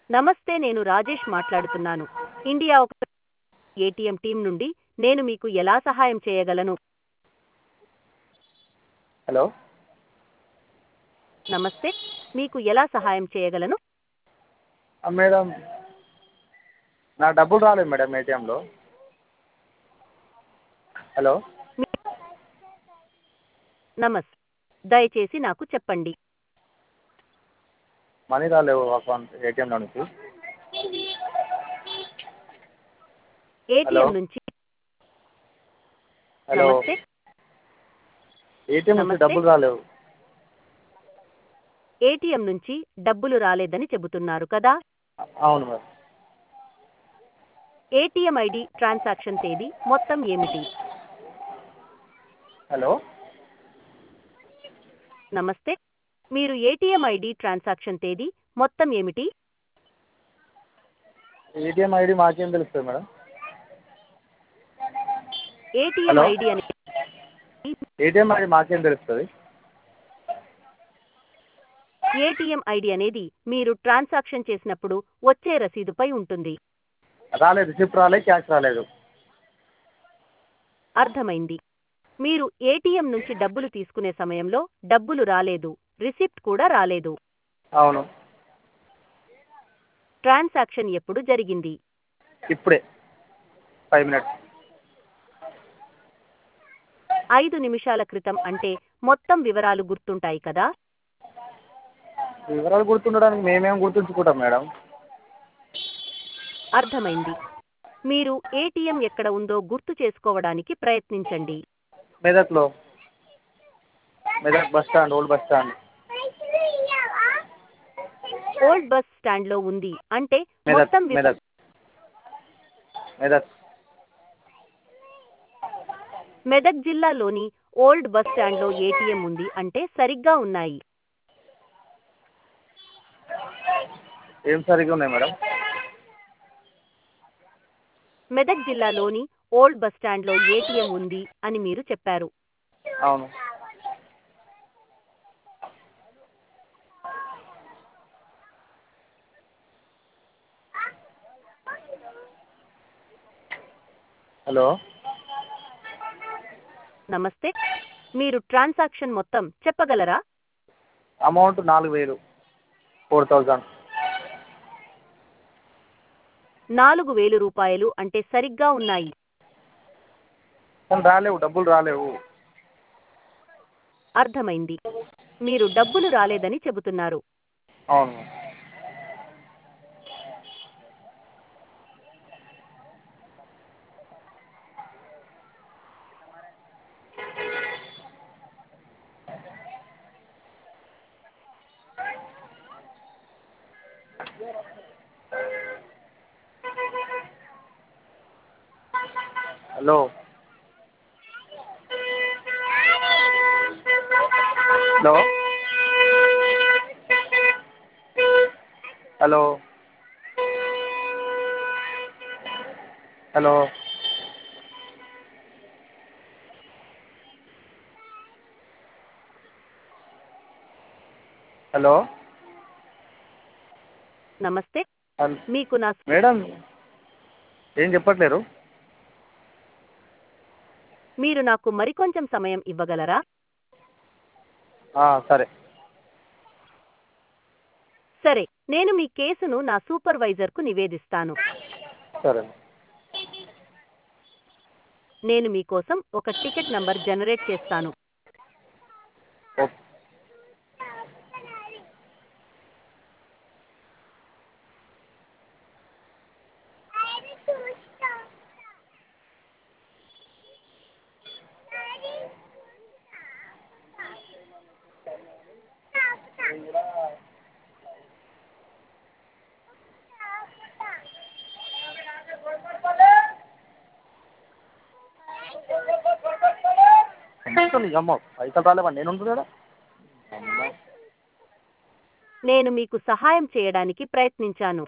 నమస్తే నేను రాజేష్ మాట్లాడుతున్నాను ఇండియా ఒక ఏటీఎం టీం నుండి నేను మీకు ఎలా సహాయం చేయగలను హలో నమస్తే మీకు ఎలా సహాయం చేయగలను ఆ, మేడం నా డబ్బులు రాలేదు మేడం ఏటీఎంలో హలో నమస్తే దయచేసి నాకు చెప్పండి మనీ రాలేవు అకౌంట్ ఏటీఎంలో నుంచి ఏటీఎం హలో. నుంచి హలో నమస్తే ఏటీఎం నుంచి నమస్తే. డబ్బులు రాలేవు ఏటీఎం నుంచి డబ్బులు రాలేదని చెబుతున్నారు కదా అవును మేడం ఏటీఎం ఐడి ట్రాన్సాక్షన్ తేదీ మొత్తం ఏమిటి హలో నమస్తే మీరు ఏటీఎం ఐడి ట్రాన్సాక్షన్ తేదీ మొత్తం ఏమిటి ఏటీఎం ఐడి మాకేం తెలుస్తుంది మేడం ఏటీఎం హలో. ఐడి అనేది ఏటీఎం ఐడి మాకేం తెలుస్తుంది ఏటీఎం ఐడి అనేది మీరు ట్రాన్సాక్షన్ చేసినప్పుడు వచ్చే రసీదుపై ఉంటుంది రాలేదు రిసిప్ట్ రాలేదు క్యాష్ రాలేదు అర్థమైంది మీరు ఏటీఎం నుంచి డబ్బులు తీసుకునే సమయంలో డబ్బులు రాలేదు రిసిప్ట్ కూడా రాలేదు అవును ట్రాన్సాక్షన్ ఎప్పుడు జరిగింది ఇప్పుడే ఫైవ్ మినిట్స్ ఐదు నిమిషాల క్రితం అంటే మొత్తం వివరాలు గుర్తుంటాయి కదా వివరాలు గుర్తుండడానికి మేమేం గుర్తుంచుకుంటాం మేడం అర్థమైంది మీరు ఏటీఎం ఎక్కడ ఉందో గుర్తు చేసుకోవడానికి ప్రయత్నించండి మెదక్లో Medak bus stand old bus stand old bus స్టాండ్లో ఉంది అంటే మెదక్ మొత్తం వివ- మెదక్ మెదక్ మెదక్ జిల్లాలోని ఓల్డ్ బస్ స్టాండ్లో ఏటీఎం ఉంది అంటే సరిగ్గా ఉన్నాయి ఏం సరిగ్గా ఉన్నాయి మేడం మెదక్ జిల్లాలోని ఓల్డ్ బస్ స్టాండ్లో ఏటీఎం ఉంది అని మీరు చెప్పారు అవును హలో నమస్తే మీరు ట్రాన్సాక్షన్ మొత్తం చెప్పగలరా అమౌంట్ నాలుగు వేలు ఫోర్ థౌజండ్ నాలుగు వేలు రూపాయలు అంటే సరిగ్గా ఉన్నాయి కానీ రాలేవు డబ్బులు రాలేవు అర్థమైంది మీరు డబ్బులు రాలేదని చెబుతున్నారు అవును hello hello hello hello hello namaste హల్- మీకు నా మేడం ఏం చెప్పట్లేరు మీరు నాకు మరికొంచెం సమయం ఇవ్వగలరా ఆ, సరే సరే నేను మీ కేసును నా సూపర్వైజర్కు నివేదిస్తాను సరే నేను మీకోసం ఒక టికెట్ నంబర్ జనరేట్ చేస్తాను ఓకే అమ్మ పైసలు రాలేవా నేను ఉంటున్నాడా అమ్మ నేను మీకు సహాయం చేయడానికి ప్రయత్నించాను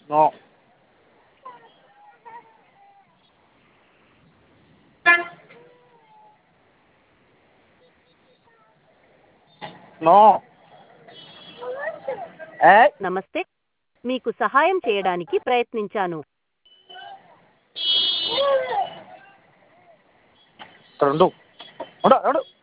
నో నో ఏయ్ నమస్తే మీకు సహాయం చేయడానికి ప్రయత్నించాను ఇక్కడ ఉండు ఉండు ఉండు